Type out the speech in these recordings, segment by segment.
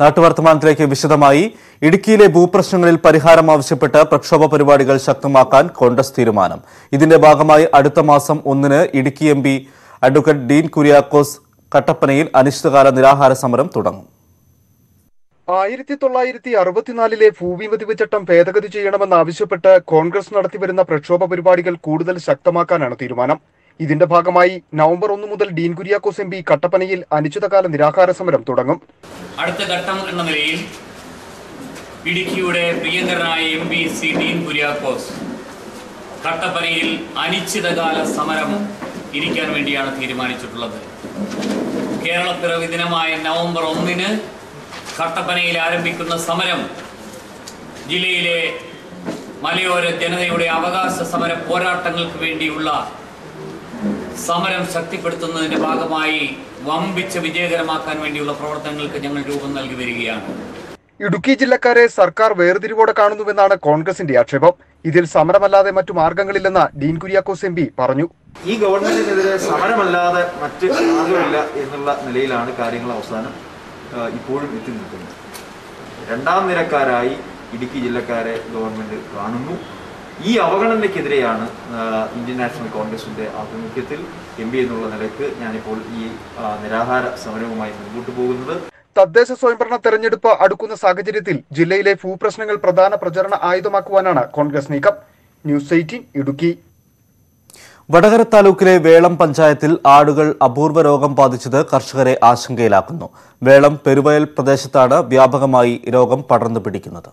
നാട്ടുവർത്തമാനത്തിലേക്ക് വിശദമായി ഇടുക്കിയിലെ ഭൂപ്രശ്നങ്ങളിൽ പരിഹാരം ആവശ്യപ്പെട്ട് പ്രക്ഷോഭ പരിപാടികൾ ശക്തമാക്കാൻ കോൺഗ്രസ് തീരുമാനം ഇതിന്റെ ഭാഗമായി അടുത്ത മാസം ഒന്നിന് Idukki M P advocate Dean Kuriakose കട്ടപ്പനയിൽ അനിശ്ചിതകാല നിരാഹാര സമരം തുടങ്ങും ആയിരത്തി തൊള്ളായിരത്തി അറുപത്തിനാലിലെ ഭൂമി പതിവ് ചട്ടം ഭേദഗതി ചെയ്യണമെന്നാവശ്യപ്പെട്ട് കോൺഗ്രസ് നടത്തിവരുന്ന പ്രക്ഷോഭ പരിപാടികൾ കൂടുതൽ ശക്തമാക്കാനാണ് തീരുമാനം ഇതിന്റെ ഭാഗമായി നവംബർ ഒന്ന് മുതൽ ഡീൻ കുര്യാക്കോസ് എം പി കട്ടപ്പനയിൽ അനിശ്ചിതകാല നിരാഹാര സമരം തുടങ്ങും അടുത്ത ഘട്ടം എന്ന നിലയിൽ ഇടുക്കിയുടെ പ്രിയങ്കരനായ M P C Dean Kuriakose കട്ടപ്പനയിൽ അനിശ്ചിതകാല സമരം ഇരിക്കാൻ വേണ്ടിയാണ് തീരുമാനിച്ചിട്ടുള്ളത് കേരളപ്പിറവി ദിനമായ നവംബർ ഒന്നിന് കട്ടപ്പനയിൽ ആരംഭിക്കുന്ന സമരം ജില്ലയിലെ മലയോര ജനതയുടെ അവകാശ സമര പോരാട്ടങ്ങൾക്ക് വേണ്ടിയുള്ള സമരം ശക്തിപ്പെടുത്തുന്നതിന്റെ ഭാഗമായി വമ്പിച്ച വിജയകരമാക്കാൻ വേണ്ടിയുള്ള പ്രവർത്തനങ്ങൾക്ക് ഞങ്ങൾ രൂപം നൽകി വരികയാണ് ഇടുക്കി ജില്ലക്കാരെ സർക്കാർ വേർതിരിവോടെ കാണുന്നുവെന്നാണ് കോൺഗ്രസിന്റെ ആക്ഷേപം ഇതിൽ സമരമല്ലാതെ മറ്റു മാർഗങ്ങളില്ലെന്ന് ഡീൻ കുര്യാക്കോസ് എം പി പറഞ്ഞു ഈ ഗവൺമെന്റിനെതിരെ സമരമല്ലാതെ മറ്റ് മാർഗമില്ല എന്നുള്ള നിലയിലാണ് കാര്യങ്ങൾ അവസാനം ആ, ഇപ്പോഴും എത്തി നിൽക്കുന്നത് രണ്ടാം നിരക്കാരായി ഇടുക്കി ജില്ലക്കാരെ ഗവൺമെന്റ് കാണുന്നു ഈ അവഗണനയ്ക്കെതിരെയാണ് ആ, ഇന്ത്യൻ നാഷണൽ കോൺഗ്രസിന്റെ ആഭിമുഖ്യത്തിൽ എം പി എന്നുള്ള നിലയ്ക്ക് ഞാനിപ്പോൾ ഈ ആ, നിരാഹാര സമരവുമായി മുൻപോട്ട് പോകുന്നത് തദ്ദേശ സ്വയംഭരണ തെരഞ്ഞെടുപ്പ് അടുക്കുന്ന സാഹചര്യത്തിൽ ജില്ലയിലെ ഭൂപ്രശ്നങ്ങൾ പ്രധാന പ്രചരണ ആയുധമാക്കുവാനാണ് കോൺഗ്രസ് നീക്കം ന്യൂസ് എയ്റ്റീൻ ഇടുക്കി വടകര താലൂക്കിലെ വേളം പഞ്ചായത്തിൽ ആടുകൾ അപൂർവ രോഗം ബാധിച്ചത് കർഷകരെ ആശങ്കയിലാക്കുന്നു വേളം പെരുവയൽ പ്രദേശത്താണ് വ്യാപകമായി രോഗം പടർന്നു പിടിക്കുന്നത്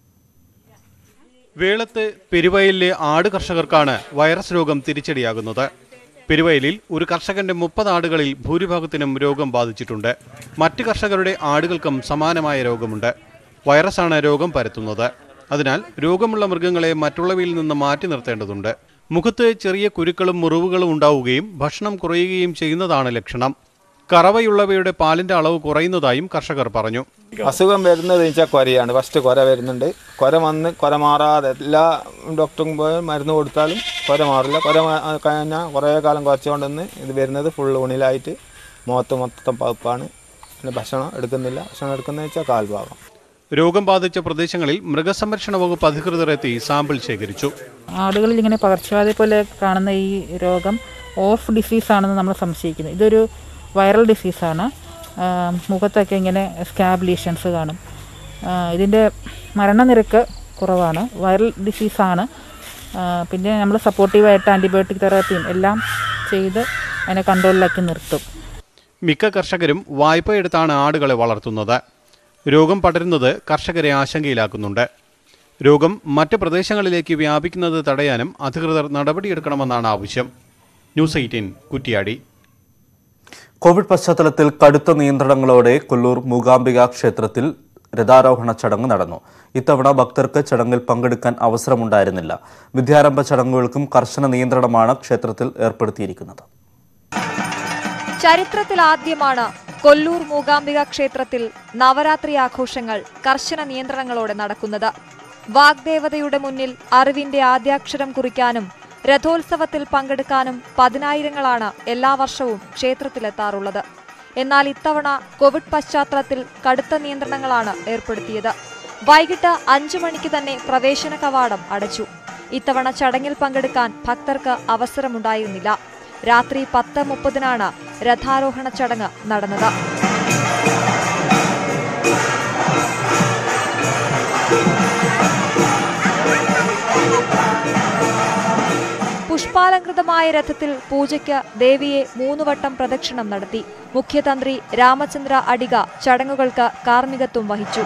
വേളത്ത് പെരുവയലിലെ ആട് കർഷകർക്കാണ് വൈറസ് രോഗം തിരിച്ചടിയാകുന്നത് പെരുവയലിൽ ഒരു കർഷകന്റെ മുപ്പത് ആടുകളിൽ ഭൂരിഭാഗത്തിനും രോഗം ബാധിച്ചിട്ടുണ്ട് മറ്റ് കർഷകരുടെ ആടുകൾക്കും സമാനമായ രോഗമുണ്ട് വൈറസാണ് രോഗം പരത്തുന്നത് അതിനാൽ രോഗമുള്ള മൃഗങ്ങളെ മറ്റുള്ളവയിൽ നിന്ന് മാറ്റി നിർത്തേണ്ടതുണ്ട് മുഖത്ത് ചെറിയ കുരുക്കളും മുറിവുകളും ഉണ്ടാവുകയും ഭക്ഷണം കുറയുകയും ചെയ്യുന്നതാണ് ലക്ഷണം കറവയുള്ളവയുടെ പാലിന്റെ അളവ് കുറയുന്നതായും കർഷകർ പറഞ്ഞു അസുഖം വരുന്നത് വെച്ചാൽ കുരയാണ് ഫസ്റ്റ് കുര വരുന്നുണ്ട് കുര വന്ന് കുര മാറാതെ എല്ലാ ഡോക്ടറും പോയി മരുന്ന് കൊടുത്താലും കുര മാറില്ല കുര മാ- കഴിഞ്ഞാൽ കുറേ കാലം കുറച്ചുകൊണ്ടെന്ന് ഇത് വരുന്നത് ഫുൾ ഉണിലായിട്ട് മുഖത്ത് മൊത്തം പഴുപ്പാണ് പിന്നെ ഭക്ഷണം എടുക്കുന്നില്ല ഭക്ഷണം എടുക്കുന്നത് വെച്ചാൽ കാൽഭാഗം രോഗം ബാധിച്ച പ്രദേശങ്ങളിൽ മൃഗസംരക്ഷണ വകുപ്പ് അധികൃതർ എത്തി സാമ്പിൾ ശേഖരിച്ചു ആടുകളിൽ ഇങ്ങനെ പകർച്ചവ്യാധി പോലെ കാണുന്ന ഈ രോഗം ഓഫ് ഡിസീസ് ആണെന്ന് നമ്മൾ സംശയിക്കുന്നു ഇതൊരു വൈറൽ ഡിസീസാണ് ആഹ് മുഖത്തൊക്കെ ഇങ്ങനെ സ്കാബ് ലീഷൻസ് കാണും ആഹ് ഇതിൻ്റെ മരണനിരക്ക് കുറവാണ് വൈറൽ ഡിസീസാണ് ആഹ് പിന്നെ നമ്മൾ സപ്പോർട്ടീവായിട്ട് ആൻറ്റിബയോട്ടിക് തെറാപ്പിയും എല്ലാം ചെയ്ത് അതിനെ കൺട്രോളിലാക്കി നിർത്തും മിക്ക കർഷകരും വായ്പയെടുത്താണ് ആടുകളെ വളർത്തുന്നത് രോഗം പടരുന്നത് കർഷകരെ ആശങ്കയിലാക്കുന്നുണ്ട് രോഗം മറ്റ് പ്രദേശങ്ങളിലേക്ക് വ്യാപിക്കുന്നത് തടയാനും അധികൃതർ നടപടിയെടുക്കണമെന്നാണ് ആവശ്യം ന്യൂസ് എയ്റ്റീൻ കുറ്റിയാടി കോവിഡ് പശ്ചാത്തലത്തിൽ കടുത്ത നിയന്ത്രണങ്ങളോടെ കൊല്ലൂർ മൂകാംബിക ക്ഷേത്രത്തിൽ രഥാരോഹണ ചടങ്ങ് നടന്നു ഇത്തവണ ഭക്തർക്ക് ചടങ്ങിൽ പങ്കെടുക്കാൻ അവസരമുണ്ടായിരുന്നില്ല വിദ്യാരംഭ ചടങ്ങുകൾക്കും കർശന നിയന്ത്രണമാണ് ക്ഷേത്രത്തിൽ ഏർപ്പെടുത്തിയിരിക്കുന്നത് ചരിത്രത്തിലാദ്യമാണ് കൊല്ലൂർ മൂകാംബിക ക്ഷേത്രത്തിൽ നവരാത്രി ആഘോഷങ്ങൾ കർശന നിയന്ത്രണങ്ങളോടെ നടക്കുന്നത് വാഗ്ദേവതയുടെ മുന്നിൽ അറിവിന്റെ ആദ്യാക്ഷരം കുറിക്കാനും രഥോത്സവത്തിൽ പങ്കെടുക്കാനും പതിനായിരങ്ങളാണ് എല്ലാ വർഷവും ക്ഷേത്രത്തിലെത്താറുള്ളത് എന്നാൽ ഇത്തവണ കോവിഡ് പശ്ചാത്തലത്തിൽ കടുത്ത നിയന്ത്രണങ്ങളാണ് ഏർപ്പെടുത്തിയത് വൈകിട്ട് അഞ്ചു മണിക്ക് തന്നെ പ്രവേശന കവാടം അടച്ചു ഇത്തവണ ചടങ്ങിൽ പങ്കെടുക്കാൻ ഭക്തർക്ക് അവസരമുണ്ടായിരുന്നില്ല രാത്രി പത്ത് മുപ്പതിനാണ് രഥാരോഹണ ചടങ്ങ് നടന്നത് പുഷ്പാലങ്കൃതമായ രഥത്തിൽ പൂജയ്ക്ക് ദേവിയെ മൂന്നുവട്ടം പ്രദക്ഷിണം നടത്തി മുഖ്യതന്ത്രി രാമചന്ദ്ര അടിക ചടങ്ങുകൾക്ക് കാർമ്മികത്വം വഹിച്ചു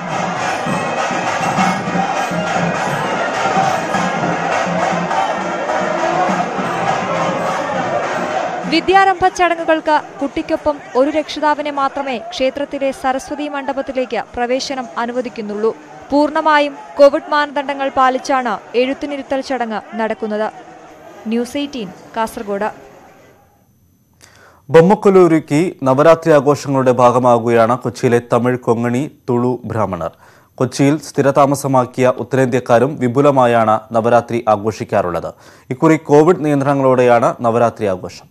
വിദ്യാരംഭ ചടങ്ങുകൾക്ക് കുട്ടിക്കൊപ്പം ഒരു രക്ഷിതാവിനെ മാത്രമേ ക്ഷേത്രത്തിലെ സരസ്വതി മണ്ഡപത്തിലേക്ക് പ്രവേശനം അനുവദിക്കുന്നുള്ളൂ പൂർണ്ണമായും കോവിഡ് മാനദണ്ഡങ്ങൾ പാലിച്ചാണ് എഴുത്തിനിരുത്തൽ ചടങ്ങ് നടക്കുന്നത് ന്യൂസ് എയ്റ്റീൻ കാസർഗോഡ് ബൊമ്മക്കൊല്ലൂരുക്കി നവരാത്രി ആഘോഷങ്ങളുടെ ഭാഗമാകുകയാണ് കൊച്ചിയിലെ തമിഴ് കൊങ്ങണി തുളു ബ്രാഹ്മണർ കൊച്ചിയിൽ സ്ഥിരതാമസമാക്കിയ ഉത്തരേന്ത്യക്കാരും വിപുലമായാണ് നവരാത്രി ആഘോഷിക്കാറുള്ളത് ഇക്കുറി കോവിഡ് നിയന്ത്രണങ്ങളോടെയാണ് നവരാത്രി ആഘോഷം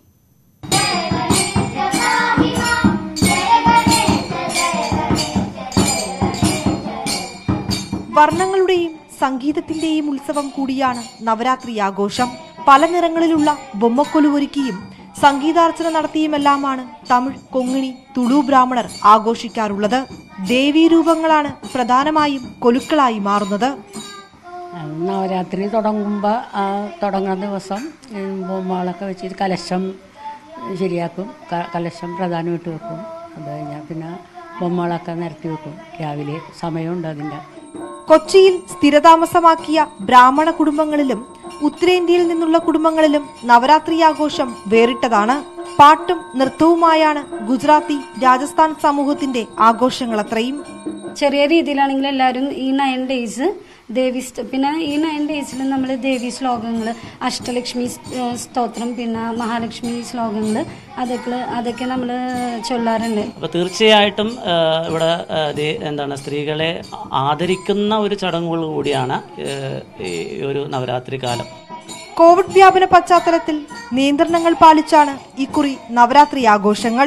വർണ്ണങ്ങളുടെയും സംഗീതത്തിന്റെയും ഉത്സവം കൂടിയാണ് നവരാത്രി ആഘോഷം പല നിറങ്ങളിലുള്ള ബൊമ്മക്കൊലുവൊരുക്കിയും സംഗീതാർച്ചന നടത്തിയുമെല്ലാമാണ് തമിഴ് കൊങ്ങിണി തുളു ബ്രാഹ്മണർ ആഘോഷിക്കാറുള്ളത് ദേവീരൂപങ്ങളാണ് പ്രധാനമായും കൊലുക്കളായി മാറുന്നത് നവരാത്രി തുടങ്ങുമ്പോൾ ആ തുടങ്ങുന്ന ദിവസം ഉം, ബൊമ്മകളൊക്കെ വെച്ചിട്ട് കലശം ശരിയാക്കും ക- കലശം പ്രധാനമായിട്ട് വെക്കും അത് കഴിഞ്ഞാൽ പിന്നെ ബൊമ്മകളൊക്കെ നിരത്തി വെക്കും രാവിലെ സമയമുണ്ട് അതിൻ്റെ കൊച്ചിയിൽ സ്ഥിരതാമസമാക്കിയ ബ്രാഹ്മണ കുടുംബങ്ങളിലും ഉത്തരേന്ത്യയിൽ നിന്നുള്ള കുടുംബങ്ങളിലും നവരാത്രി ആഘോഷം വേറിട്ടതാണ് പാട്ടും നൃത്തവുമായാണ് ഗുജറാത്തി രാജസ്ഥാൻ സമൂഹത്തിന്റെ ആഘോഷങ്ങളത്രയും ചെറിയ രീതിയിലാണെങ്കിൽ എല്ലാവരും ഈ നയൻ ഡേയ്സ് ദേവി സ്റ്റ- പിന്നെ ഈ നയൻ ഡേയ്സിൽ നമ്മൾ ദേവി ശ്ലോകങ്ങൾ അഷ്ടലക്ഷ്മി സ്- ഏഹ് സ്തോത്രം പിന്നെ മഹാലക്ഷ്മി ശ്ലോകങ്ങൾ അതൊക്കെ അതൊക്കെ നമ്മൾ ചൊല്ലാറുണ്ട് അപ്പോൾ തീർച്ചയായിട്ടും ആ, ഇവിടെ ആ, ദേ- എന്താണ് സ്ത്രീകളെ ആദരിക്കുന്ന ഒരു ചടങ്ങുകൾ കൂടിയാണ് ഏ, ഈ ഒരു നവരാത്രി കാലം കോവിഡ് വ്യാപന പശ്ചാത്തലത്തിൽ നിയന്ത്രണങ്ങൾ പാലിച്ചാണ് ഇക്കുറി നവരാത്രി ആഘോഷങ്ങൾ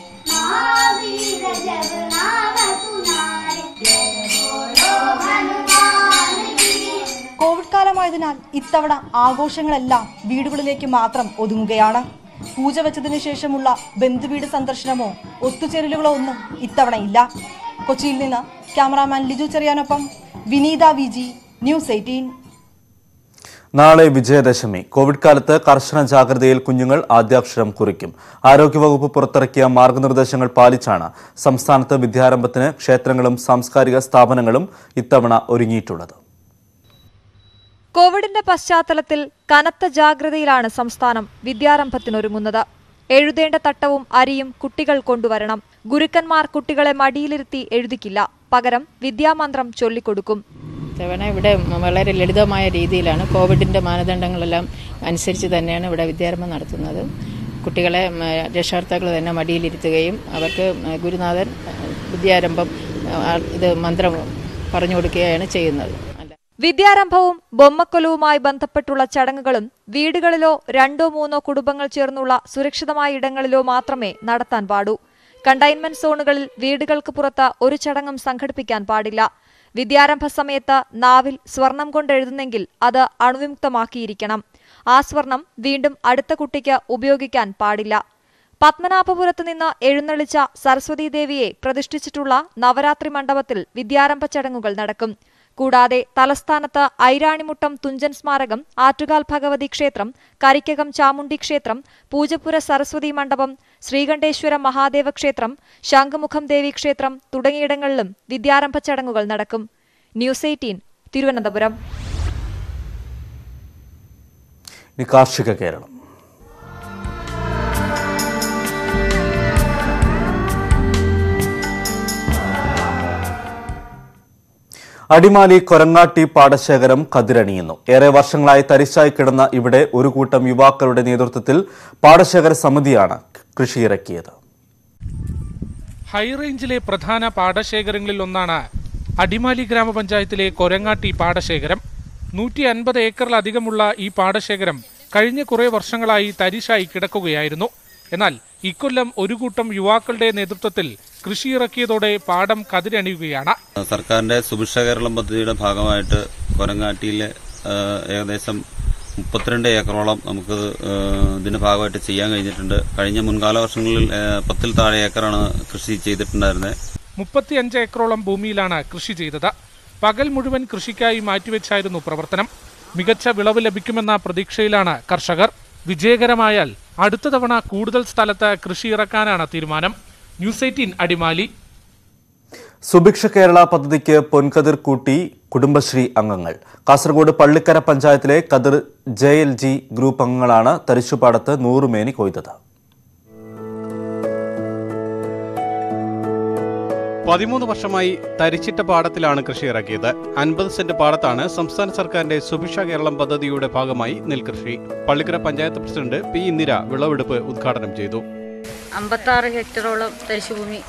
കോവിഡ് കാലമായതിനാൽ ഇത്തവണ ആഘോഷങ്ങളെല്ലാം വീടുകളിലേക്ക് മാത്രം ഒതുങ്ങുകയാണ് പൂജ വെച്ചതിനു ശേഷമുള്ള ബന്ധുവീട് സന്ദർശനമോ ഒത്തുചേരലുകളോ ഒന്നും ഇത്തവണ ഇല്ല കൊച്ചിയിൽ നിന്ന് ക്യാമറാമാൻ ലിജു ചെറിയാനൊപ്പം Vineetha V G news eighteen നാളെ വിജയദശമി കോവിഡ് കാലത്ത് കർശന ജാഗ്രതയിൽ കുഞ്ഞുങ്ങൾ ആദ്യാക്ഷരം കുറിക്കും ആരോഗ്യവകുപ്പ് പുറത്തിറക്കിയ മാർഗനിർദ്ദേശങ്ങൾ പാലിച്ചാണ് സംസ്ഥാനത്ത് വിദ്യാരംഭത്തിന് ക്ഷേത്രങ്ങളും സാംസ്കാരിക സ്ഥാപനങ്ങളും ഇത്തവണ ഒരുങ്ങിയിട്ടുള്ളത് കോവിഡിന്റെ പശ്ചാത്തലത്തിൽ കനത്ത ജാഗ്രതയിലാണ് സംസ്ഥാനം വിദ്യാരംഭത്തിനൊരുങ്ങുന്നത് എഴുതേണ്ട തട്ടവും അരിയും കുട്ടികൾ കൊണ്ടുവരണം ഗുരുക്കന്മാർ കുട്ടികളെ മടിയിലിരുത്തി എഴുതിക്കില്ല പകരം വിദ്യാമന്ത്രം ചൊല്ലിക്കൊടുക്കും തവണ ഇവിടെ വളരെ ലളിതമായ രീതിയിലാണ് കോവിഡിൻ്റെ മാനദണ്ഡങ്ങളെല്ലാം അനുസരിച്ച് തന്നെയാണ് ഇവിടെ വിദ്യാരംഭം നടത്തുന്നത് കുട്ടികളെ ഉം, രക്ഷകർത്താക്കൾ തന്നെ മടിയിലിരുത്തുകയും അവർക്ക് ഉം, ഗുരുനാഥൻ ഉം, വിദ്യാരംഭം ഉം, ആ, ഇത് മന്ത്രം പറഞ്ഞു കൊടുക്കുകയാണ് ചെയ്യുന്നത് വിദ്യാരംഭവും ബൊമ്മക്കൊലുവുമായി ബന്ധപ്പെട്ടുള്ള ചടങ്ങുകളും വീടുകളിലോ രണ്ടോ മൂന്നോ കുടുംബങ്ങൾ ചേർന്നുള്ള സുരക്ഷിതമായ ഇടങ്ങളിലോ മാത്രമേ നടത്താൻ പാടൂ കണ്ടെയ്ൻമെന്റ് സോണുകളിൽ വീടുകൾക്ക് പുറത്ത് ഒരു ചടങ്ങും സംഘടിപ്പിക്കാൻ പാടില്ല വിദ്യാരംഭ സമയത്ത് നാവിൽ സ്വർണം കൊണ്ടെഴുതുന്നെങ്കിൽ അത് അണുവിമുക്തമാക്കിയിരിക്കണം ആ സ്വർണം വീണ്ടും അടുത്ത കുട്ടിക്ക് ഉപയോഗിക്കാൻ പാടില്ല പത്മനാഭപുരത്ത് നിന്ന് എഴുന്നള്ളിച്ച സരസ്വതി ദേവിയെ പ്രതിഷ്ഠിച്ചിട്ടുള്ള നവരാത്രി മണ്ഡപത്തിൽ വിദ്യാരംഭ ചടങ്ങുകൾ നടക്കും കൂടാതെ തലസ്ഥാനത്ത് ഐരാണിമുട്ടം തുഞ്ചൻ സ്മാരകം ആറ്റുകാൽ ഭഗവതി ക്ഷേത്രം കരിക്കകം ചാമുണ്ഡി ക്ഷേത്രം പൂജപ്പുര സരസ്വതി മണ്ഡപം ശ്രീകണ്ഠേശ്വര മഹാദേവ ക്ഷേത്രം ശംഖുമുഖം ദേവി ക്ഷേത്രം തുടങ്ങിയിടങ്ങളിലും വിദ്യാരംഭ ചടങ്ങുകൾ നടക്കും ന്യൂസ് എയ്റ്റീൻ തിരുവനന്തപുരം ഇനി കാർഷിക കേരളം അടിമാലി കൊരങ്ങാട്ടി പാടശേഖരം കതിരണിയുന്നു ഏറെ വർഷങ്ങളായി തരിശായി കിടന്ന ഇവിടെ ഒരു കൂട്ടം യുവാക്കളുടെ നേതൃത്വത്തിൽ പാടശേഖര സമിതിയാണ് കൃഷിയിറക്കിയത് ഹൈറേഞ്ചിലെ പ്രധാന പാടശേഖരങ്ങളിൽ ഒന്നാണ് അടിമാലി ഗ്രാമപഞ്ചായത്തിലെ കൊരങ്ങാട്ടി പാടശേഖരം നൂറ്റി അൻപത് ഏക്കറിലധികമുള്ള ഈ പാടശേഖരം കഴിഞ്ഞ കുറേ വർഷങ്ങളായി തരിശായി കിടക്കുകയായിരുന്നു എന്നാൽ ഇക്കൊല്ലം ഒരു കൂട്ടം യുവാക്കളുടെ നേതൃത്വത്തിൽ കൃഷിയിറക്കിയതോടെ പാടം കതിരണിയുകയാണ് സർക്കാരിന്റെ സുഭിക്ഷ കേരളം പദ്ധതിയുടെ ഭാഗമായിട്ട് കൊരങ്ങാട്ടിയിലെ ആ, ഏകദേശം മുപ്പത്തിരണ്ട് ഏക്കറോളം നമുക്ക് ആ, ഇതിന്റെ ഭാഗമായിട്ട് ചെയ്യാൻ കഴിഞ്ഞിട്ടുണ്ട് കഴിഞ്ഞ മുൻകാല വർഷങ്ങളിൽ ആ, പത്തിൽ താഴെ ഏക്കറാണ് കൃഷി ചെയ്തിട്ടുണ്ടായിരുന്നത് മുപ്പത്തിയഞ്ച് ഏക്കറോളം ഭൂമിയിലാണ് കൃഷി ചെയ്തത് പകൽ മുഴുവൻ കൃഷിക്കായി മാറ്റിവെച്ചായിരുന്നു പ്രവർത്തനം മികച്ച വിളവ് ലഭിക്കുമെന്ന പ്രതീക്ഷയിലാണ് കർഷകർ വിജയകരമായാൽ അടുത്ത തവണ കൂടുതൽ സ്ഥലത്ത് കൃഷി ഇറക്കാനാണ് തീരുമാനം ന്യൂസ് എയ്റ്റീൻ അടിമാലി സുഭിക്ഷ കേരള പദ്ധതിക്ക് പൊൻകതിർ കൂട്ടി കുടുംബശ്രീ അംഗങ്ങൾ കാസർഗോഡ് പള്ളിക്കര പഞ്ചായത്തിലെ കതിർ ജെ എൽ ജി ഗ്രൂപ്പ് അംഗങ്ങളാണ് തരിശുപാടത്ത് നൂറുമേനി കൊയ്തത് പതിമൂന്ന് വർഷമായി തരിച്ചിട്ട പാടത്തിലാണ് കൃഷി ഇറക്കിയത് അൻപത് സെന്റ് പാടത്താണ് സംസ്ഥാന സർക്കാരിന്റെ സുഭിക്ഷ കേരളം പദ്ധതിയുടെ ഭാഗമായി നെൽകൃഷി പള്ളിക്കര പഞ്ചായത്ത് പ്രസിഡന്റ് പി ഇന്ദിര വിളവെടുപ്പ് ഉദ്ഘാടനം ചെയ്തു അമ്പത്താറ് ഹെക്ടറോളം തരിശുഭൂമി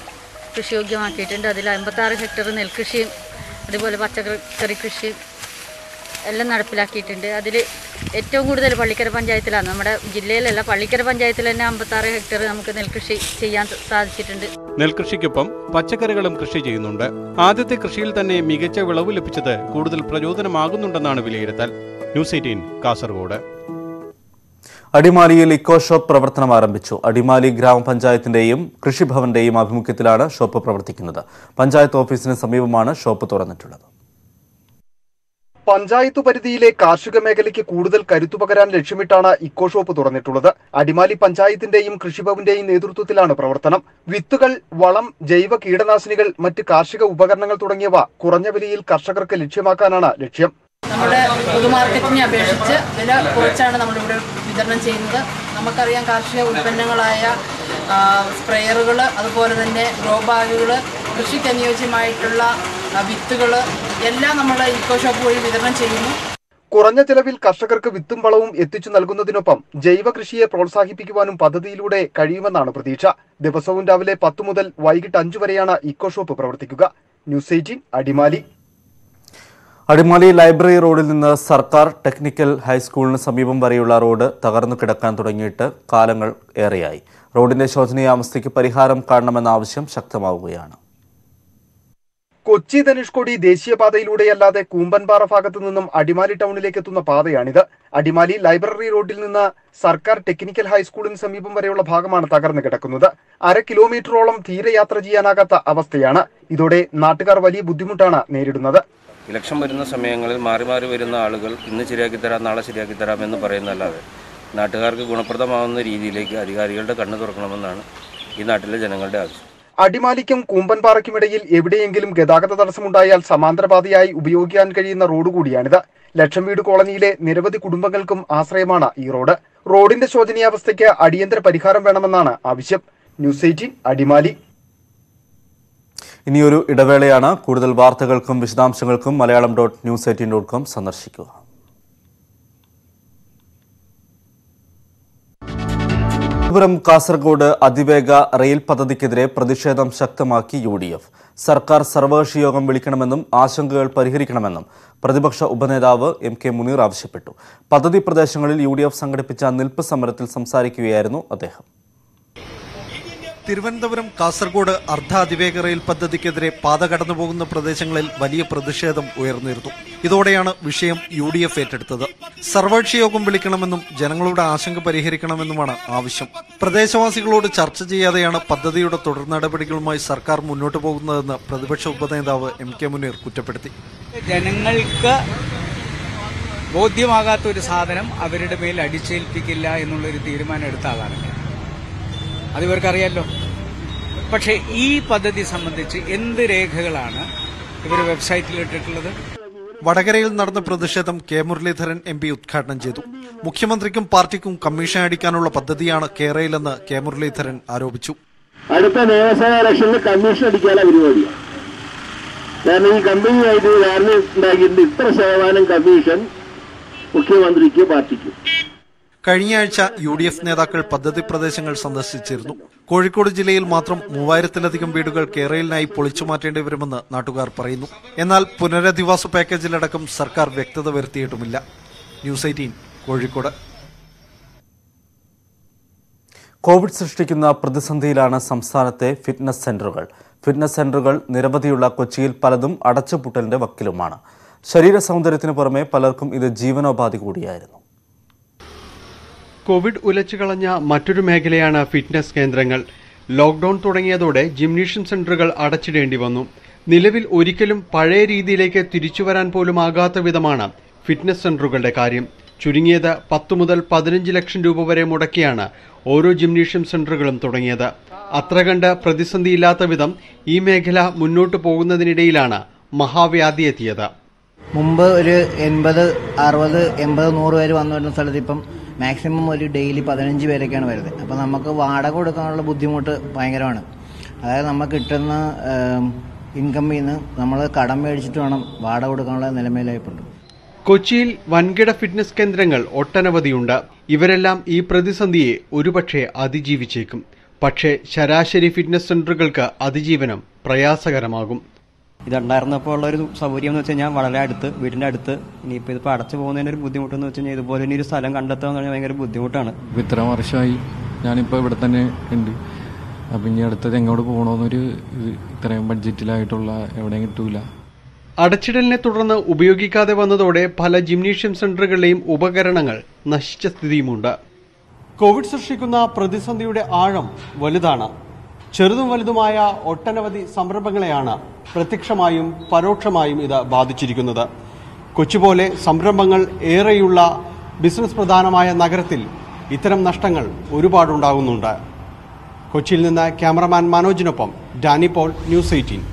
കൃഷിയോഗ്യമാക്കിയിട്ടുണ്ട് അതിൽ അമ്പത്താറ് ഹെക്ടർ നെൽകൃഷിയും അതുപോലെ പച്ചക്കറി കൃഷിയും എല്ലാം നടപ്പിലാക്കിയിട്ടുണ്ട് അതിൽ ഏറ്റവും കൂടുതൽ പള്ളിക്കര പഞ്ചായത്തിലാണ് നമ്മുടെ ജില്ലയിലല്ല പള്ളിക്കര പഞ്ചായത്തിൽ തന്നെ അമ്പത്താറ് ഹെക്ടർ നമുക്ക് നെൽകൃഷി ചെയ്യാൻ സാധിച്ചിട്ടുണ്ട് നെൽകൃഷിക്കൊപ്പം പച്ചക്കറികളും കൃഷി ചെയ്യുന്നുണ്ട് ആദ്യത്തെ കൃഷിയിൽ തന്നെ മികച്ച വിളവ് ലഭിച്ചത് കൂടുതൽ പ്രചോദനമാകുന്നുണ്ടെന്നാണ് വിലയിരുത്തൽ ന്യൂസ് എയ്റ്റീൻ കാസർഗോഡ് അടിമാലിയിൽ ഇക്കോ ഷോപ്പ് പ്രവർത്തനം ആരംഭിച്ചു അടിമാലി ഗ്രാമപഞ്ചായത്തിന്റെയും കൃഷിഭവന്റെയും ആഭിമുഖ്യത്തിലാണ് ഷോപ്പ് പ്രവർത്തിക്കുന്നത് പഞ്ചായത്ത് ഓഫീസിന് സമീപമാണ് ഷോപ്പ് തുറന്നിട്ടുള്ളത് പഞ്ചായത്ത് പരിധിയിലെ കാർഷിക മേഖലയ്ക്ക് കൂടുതൽ കരുത്തു പകരാൻ ലക്ഷ്യമിട്ടാണ് ഇക്കോ ഷോപ്പ് തുറന്നിട്ടുള്ളത് അടിമാലി പഞ്ചായത്തിന്റെയും കൃഷിഭവന്റെയും നേതൃത്വത്തിലാണ് പ്രവർത്തനം വിത്തുകൾ വളം ജൈവ കീടനാശിനികൾ മറ്റ് കാർഷിക ഉപകരണങ്ങൾ തുടങ്ങിയവ കുറഞ്ഞ വിലയിൽ കർഷകർക്ക് ലക്ഷ്യമാക്കാനാണ് ലക്ഷ്യം നമ്മുടെ പൊതുമാർക്കറ്റിനെ അപേക്ഷിച്ച് വില കുറച്ചാണ് നമ്മളിവിടെ വിതരണം ചെയ്യുന്നത് നമുക്കറിയാം കാർഷിക ഉൽപ്പന്നങ്ങളായ സ്പ്രെയറുകൾ അതുപോലെ തന്നെ ഗ്രോ ബാഗുകൾ കൃഷിക്ക് അനുയോജ്യമായിട്ടുള്ള വിത്തുകൾ എല്ലാം നമ്മൾ ഇക്കോ ഷോപ്പ് വഴി വിതരണം ചെയ്യുന്നു കുറഞ്ഞ ചെലവിൽ കർഷകർക്ക് വിത്തും വളവും എത്തിച്ചു നൽകുന്നതിനൊപ്പം ജൈവ കൃഷിയെ പ്രോത്സാഹിപ്പിക്കുവാനും പദ്ധതിയിലൂടെ കഴിയുമെന്നാണ് പ്രതീക്ഷ ദിവസവും രാവിലെ പത്ത് മുതൽ വൈകിട്ട് അഞ്ചു വരെയാണ് ഇക്കോ ഷോപ്പ് പ്രവർത്തിക്കുക news eighteen Adimali Adimali library റോഡിൽ നിന്ന് സർക്കാർ ടെക്നിക്കൽ ഹൈസ്കൂളിന് സമീപം വരെയുള്ള റോഡ് തകർന്നു കിടക്കാൻ തുടങ്ങിയിട്ട് കാലങ്ങൾ ഏറെയായി റോഡിന്റെ ശോചനീയാവസ്ഥയ്ക്ക് പരിഹാരം കാണണമെന്ന ആവശ്യം ശക്തമാവുകയാണ് കൊച്ചി ധനുഷ്കോടി ദേശീയപാതയിലൂടെയല്ലാതെ കൂമ്പൻപാറ ഭാഗത്തു നിന്നും അടിമാലി ടൗണിലേക്ക് എത്തുന്ന പാതയാണിത് അടിമാലി ലൈബ്രറി റോഡിൽ നിന്ന് സർക്കാർ ടെക്നിക്കൽ ഹൈസ്കൂളിന് സമീപം വരെയുള്ള ഭാഗമാണ് തകർന്നു കിടക്കുന്നത് അര കിലോമീറ്ററോളം തീരെ യാത്ര ചെയ്യാനാകാത്ത അവസ്ഥയാണ് ഇതോടെ നാട്ടുകാർ വലിയ ബുദ്ധിമുട്ടാണ് നേരിടുന്നത് ഇലക്ഷൻ വരുന്ന സമയങ്ങളിൽ മാറി മാറി വരുന്ന ആളുകൾ ഇന്ന് ശരിയാക്കി തരാം നാളെ ശരിയാക്കി തരാമെന്ന് പറയുന്നല്ലാതെ നാട്ടുകാർക്ക് ഗുണപ്രദമാവുന്ന രീതിയിലേക്ക് അധികാരികളുടെ കണ്ണു തുറക്കണമെന്നാണ് ഈ നാട്ടിലെ ജനങ്ങളുടെ ആവശ്യം അടിമാലിക്കും കൂമ്പൻപാറയ്ക്കുമിടയിൽ എവിടെയെങ്കിലും ഗതാഗത തടസ്സമുണ്ടായാൽ സമാന്തരപാതയായി ഉപയോഗിക്കാൻ കഴിയുന്ന റോഡ് കൂടിയാണിത് ലക്ഷം വീട് കോളനിയിലെ നിരവധി കുടുംബങ്ങൾക്കും ആശ്രയമാണ് ഈ റോഡ് റോഡിന്റെ ശോചനീയാവസ്ഥയ്ക്ക് അടിയന്തര പരിഹാരം വേണമെന്നാണ് ആവശ്യം ന്യൂസ് എയ്റ്റീൻ അടിമാലി ഇനിയൊരു ഇടവേളയാണ് കൂടുതൽ വാർത്തകൾക്കും വിശദാംശങ്ങൾക്കും Malayalam dot news eighteen dot com സന്ദർശിക്കുക തിരുവനന്തപുരം കാസർഗോഡ് അതിവേഗ റെയിൽ പദ്ധതിക്കെതിരെ പ്രതിഷേധം ശക്തമാക്കി യു ഡി എഫ് സർക്കാർ സർവകക്ഷി യോഗം വിളിക്കണമെന്നും ആശങ്കകൾ പരിഹരിക്കണമെന്നും പ്രതിപക്ഷ ഉപനേതാവ് എം കെ മുനീർ ആവശ്യപ്പെട്ടു പദ്ധതി പ്രദേശങ്ങളിൽ യു ഡി എഫ് സംഘടിപ്പിച്ച നിൽപ്പ് സമരത്തിൽ സംസാരിക്കുകയായിരുന്നു അദ്ദേഹം തിരുവനന്തപുരം കാസർഗോഡ് അർദ്ധ അതിവേഗ റെയിൽ പദ്ധതിക്കെതിരെ പാത കടന്നുപോകുന്ന പ്രദേശങ്ങളിൽ വലിയ പ്രതിഷേധം ഉയർന്നിരുന്നു ഇതോടെയാണ് വിഷയം യു ഡി എഫ് ഏറ്റെടുത്തത് സർവകക്ഷി യോഗം വിളിക്കണമെന്നും ജനങ്ങളുടെ ആശങ്ക പരിഹരിക്കണമെന്നുമാണ് ആവശ്യം പ്രദേശവാസികളോട് ചർച്ച ചെയ്യാതെയാണ് പദ്ധതിയുടെ തുടർ നടപടികളുമായി സർക്കാർ മുന്നോട്ടു പോകുന്നതെന്ന് പ്രതിപക്ഷ ഉപനേതാവ് എം കെ മുനീർ കുറ്റപ്പെടുത്തി ജനങ്ങൾക്ക് ബോധ്യമാകാത്ത ഒരു സാധനം അവരുടെ മേൽ അടിച്ചേൽപ്പിക്കില്ല എന്നുള്ളൊരു തീരുമാനം എടുത്ത ആളാണ് ഞാൻ അത് ഇവർക്കറിയാലോ പക്ഷേ ഈ പദ്ധതി സംബന്ധിച്ച് എന്ത് രേഖകളാണ് ഇവർ വെബ്സൈറ്റിൽ ഇട്ടിട്ടുള്ളത് വടകരയിൽ നടന്ന പ്രതിഷേധം കെ മുരളീധരൻ എം പി ഉദ്ഘാടനം ചെയ്തു മുഖ്യമന്ത്രിക്കും പാർട്ടിക്കും കമ്മീഷൻ അടിക്കാനുള്ള പദ്ധതിയാണ് കേരളയിലെന്ന് കെ മുരളീധരൻ ആരോപിച്ചു അടുത്ത നിയമസഭാ ഇലക്ഷനിൽ കമ്മീഷൻ അടിക്കാനുള്ള പരിപാടിയാണ് കാരണം ഈ കമ്പനിയായിട്ട് ധാരണ ഉണ്ടാക്കിയിട്ടുണ്ട് ഇത്ര ശതമാനം കമ്മീഷൻ മുഖ്യമന്ത്രിക്ക് പാർട്ടിക്കും കഴിഞ്ഞ ആഴ്ച യു ഡി എഫ് നേതാക്കൾ പദ്ധതി പ്രദേശങ്ങൾ സന്ദർശിച്ചിരുന്നു കോഴിക്കോട് ജില്ലയിൽ മാത്രം മൂവായിരത്തിലധികം വീടുകൾ കേരളയിലായി പൊളിച്ചു മാറ്റേണ്ടി വരുമെന്ന് നാട്ടുകാർ പറയുന്നു എന്നാൽ പുനരധിവാസ പാക്കേജിലടക്കം സർക്കാർ വ്യക്തത വരുത്തിയിട്ടുമില്ല ന്യൂസ് എയ്റ്റീൻ കോഴിക്കോട് കോവിഡ് സൃഷ്ടിക്കുന്ന പ്രതിസന്ധിയിലാണ് സംസ്ഥാനത്തെ ഫിറ്റ്നസ് സെന്ററുകൾ ഫിറ്റ്നസ് സെന്ററുകൾ നിരവധിയുള്ള കൊച്ചിയിൽ പലതും അടച്ചുപൂട്ടലിന്റെ വക്കിലുമാണ് ശരീര സൗന്ദര്യത്തിന് പുറമെ പലർക്കും ഇത് ജീവനോപാധി കൂടിയായിരുന്നു കോവിഡ് ഉലച്ചുകളഞ്ഞ മറ്റൊരു മേഖലയാണ് ഫിറ്റ്നസ് കേന്ദ്രങ്ങൾ ലോക്ക്ഡൌൺ തുടങ്ങിയതോടെ ജിംനേഷ്യം സെന്ററുകൾ അടച്ചിടേണ്ടി വന്നു നിലവിൽ ഒരിക്കലും പഴയ രീതിയിലേക്ക് തിരിച്ചുവരാൻ പോലും ആകാത്ത വിധമാണ് ഫിറ്റ്നസ് സെന്ററുകളുടെ കാര്യം ചുരുങ്ങിയത് പത്ത് മുതൽ പതിനഞ്ച് ലക്ഷം രൂപ വരെ മുടക്കിയാണ് ഓരോ ജിംനേഷ്യം സെന്ററുകളും തുടങ്ങിയത് അത്ര കണ്ട് പ്രതിസന്ധിയില്ലാത്ത വിധം ഈ മേഖല മുന്നോട്ടു പോകുന്നതിനിടയിലാണ് മഹാവ്യാധി എത്തിയത് മുമ്പ് ഒരു എൺപത് അറുപത് എൺപത് നൂറ് പേര് വന്നു വരുന്ന സ്ഥലത്ത് ഇപ്പം മാക്സിമം ഒരു ഡെയിലി പതിനഞ്ച് പേരൊക്കെയാണ് വരുന്നത് അപ്പോൾ നമുക്ക് വാടക കൊടുക്കാനുള്ള ബുദ്ധിമുട്ട് ഭയങ്കരമാണ് അതായത് നമുക്ക് കിട്ടുന്ന ഇൻകമ്മിൽ നിന്ന് നമ്മൾ കടം മേടിച്ചിട്ട് വേണം വാടക കൊടുക്കാനുള്ള നിലമേലായിട്ടുണ്ട് കൊച്ചിയിൽ വൻകിട ഫിറ്റ്നസ് കേന്ദ്രങ്ങൾ ഒട്ടനവധിയുണ്ട് ഇവരെല്ലാം ഈ പ്രതിസന്ധിയെ ഒരുപക്ഷെ അതിജീവിച്ചേക്കും പക്ഷേ ശരാശരി ഫിറ്റ്നസ് സെന്ററുകൾക്ക് അതിജീവനം പ്രയാസകരമാകും ഇതുണ്ടായിരുന്നപ്പോൾ ഉള്ള ഒരു സൗകര്യം എന്ന് വെച്ച് കഴിഞ്ഞാൽ വളരെ അടുത്ത് വീടിൻ്റെ അടുത്ത് ഇനിയിപ്പോൾ ഇതിപ്പോൾ അടച്ചു പോകുന്നതിന് ഒരു ബുദ്ധിമുട്ടെന്ന് വെച്ച് കഴിഞ്ഞാൽ ഇതുപോലെ ഇനി ഒരു സ്ഥലം കണ്ടെത്തുക എന്ന് പറഞ്ഞാൽ ഭയങ്കര ബുദ്ധിമുട്ടാണ് ഇപ്പം ഇത്ര വർഷമായി ഞാനിപ്പോൾ ഇവിടെ തന്നെ ഉണ്ട് അപ്പം ഇനി അടുത്തത് എങ്ങോട്ട് പോകണമെന്നൊരു ഇത് ഇത്രയും ബഡ്ജറ്റിലായിട്ടുള്ള എവിടെയും കിട്ടൂല അടച്ചിടലിനെ തുടർന്ന് ഉപയോഗിക്കാതെ വന്നതോടെ പല ജിംനേഷ്യം സെന്ററുകളിലെയും ഉപകരണങ്ങൾ നശിച്ച സ്ഥിതിയുമുണ്ട് കോവിഡ് സൃഷ്ടിക്കുന്ന പ്രതിസന്ധിയുടെ ആഴം വലുതാണ് ചെറുതും വലുതുമായ ഒട്ടനവധി സംരംഭങ്ങളെയാണ് പ്രത്യക്ഷമായും പരോക്ഷമായും ഇത് ബാധിച്ചിരിക്കുന്നത് കൊച്ചുപോലെ സംരംഭങ്ങൾ ഏറെയുള്ള ബിസിനസ് പ്രധാനമായ നഗരത്തിൽ ഇത്തരം നഷ്ടങ്ങൾ ഒരുപാടുണ്ടാകുന്നുണ്ട് കൊച്ചിയിൽ നിന്ന് ക്യാമറമാൻ മനോജിനൊപ്പം ഡാനി പോൾ ന്യൂസ് എയ്റ്റീൻ